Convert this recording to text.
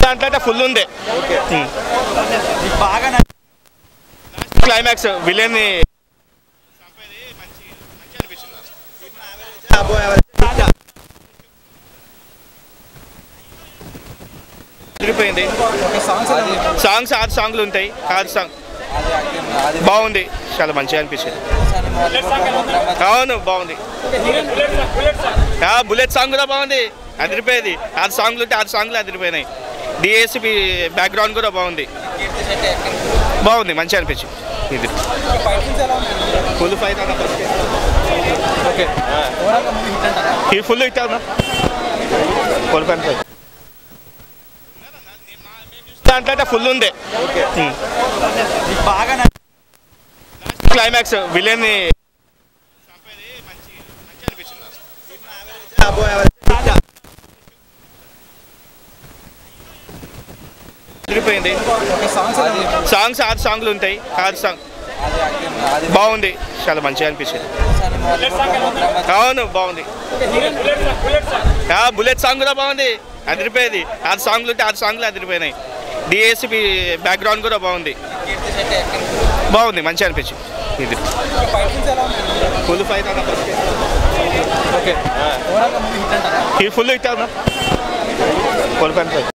దాంట్లో అయితే ఫుల్ ఉంది ఉమ్. బాగా క్లైమాక్స్ విలన్ అదిరిపోయింది సాంగ్స్ ఆరు సాంగ్లు ఉంటాయి ఆరు సాంగ్ బాగుంది చాలా మంచిగా అనిపించింది అవును బాగుంది ఆ, బుల్లెట్ సాంగ్ కూడా బాగుంది అదిరిపోయేది ఆరు సాంగ్లు ఉంటే ఆరు సాంగ్లు అదిరిపోయినాయి డిఎస్పి బ్యాక్గ్రౌండ్ కూడా బాగుంది బాగుంది మంచిగా అనిపించింది ఇది ఫుల్ ఫైట్ అన్న ఫస్ట్ ఓకే ఓవరాల్గా మూవీ హిట్ అంటారా ఈ ఫుల్ హిట్ అన్న ఫుల్ పాయింట్ ఫైవ్ దాంట్లో అయితే ఫుల్ ఉంది ఓకే ఉమ్. మీకు బాగా క్లైమాక్స్ విలన్ అదిరిపోయింది సాంగ్స్ సాంగ్స్ ఆరు సాంగ్లు ఉంటాయి ఆరు సాంగ్ బాగుంది చాలా మంచిగా అనిపించింది అవును బాగుంది ఆ, బుల్లెట్ సాంగ్ కూడా బాగుంది అదిరిపోయేది ఆరు సాంగ్లు ఉంటే ఆరు సాంగ్లు అదిరిపోయినాయి డిఎస్పి బ్యాక్గ్రౌండ్ కూడా బాగుంది బాగుంది మంచిగా అనిపించింది ఇది ఫుల్ ఫైట్ అన్న ఫస్ట్ ఓకే ఓవరాల్గా మూవీ హిట్ అంటారా ఈ ఫుల్ హిట్ అన్న ఫుల్ పాయింట్ ఫైవ్